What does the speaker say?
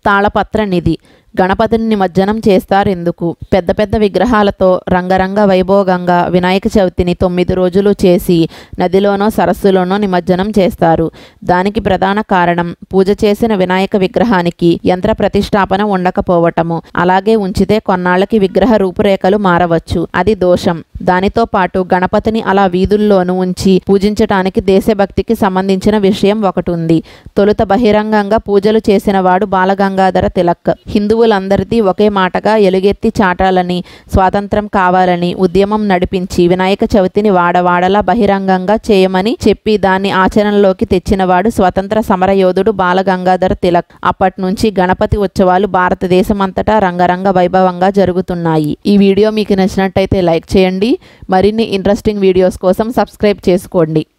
తాళపత్ర నిధి గణపతిని నిమజ్జనం చేస్తారెందుకు పెద్ద పెద్ద విగ్రహాలతో రంగరంగ వైభోగంగా వినాయక చవితిని తొమ్మిది రోజులు చేసి నదిలోనో సరస్సులోనో నిమజ్జనం చేస్తారు దానికి ప్రధాన కారణం పూజ చేసిన వినాయక విగ్రహానికి యంత్ర ప్రతిష్టాపన ఉండకపోవటము అలాగే ఉంచితే కొన్నాళ్ళకి విగ్రహ రూపురేఖలు మారవచ్చు అది దోషం దానితో పాటు గణపతిని అలా వీధుల్లోనూ ఉంచి పూజించటానికి దేశభక్తికి సంబంధించిన విషయం ఒకటి ఉంది తొలుత బహిరంగంగా పూజలు చేసిన వాడు బాలగంగాధర తిలక్ హిందువులందరిది ఒకే మాటగా ఎలుగెత్తి చాటాలని స్వాతంత్రం కావాలని ఉద్యమం నడిపించి వినాయక చవితిని వాడవాడలా బహిరంగంగా చేయమని చెప్పి దాన్ని ఆచరణలోకి తెచ్చినవాడు స్వతంత్ర సమరయోధుడు బాలగంగాధర తిలక్ అప్పటి నుంచి గణపతి ఉత్సవాలు భారతదేశం అంతటా రంగరంగ వైభవంగా జరుగుతున్నాయి ఈ వీడియో మీకు నచ్చినట్టయితే లైక్ చేయండి మరిన్ని ఇంట్రెస్టింగ్ వీడియోస్ కోసం సబ్స్క్రైబ్ చేసుకోండి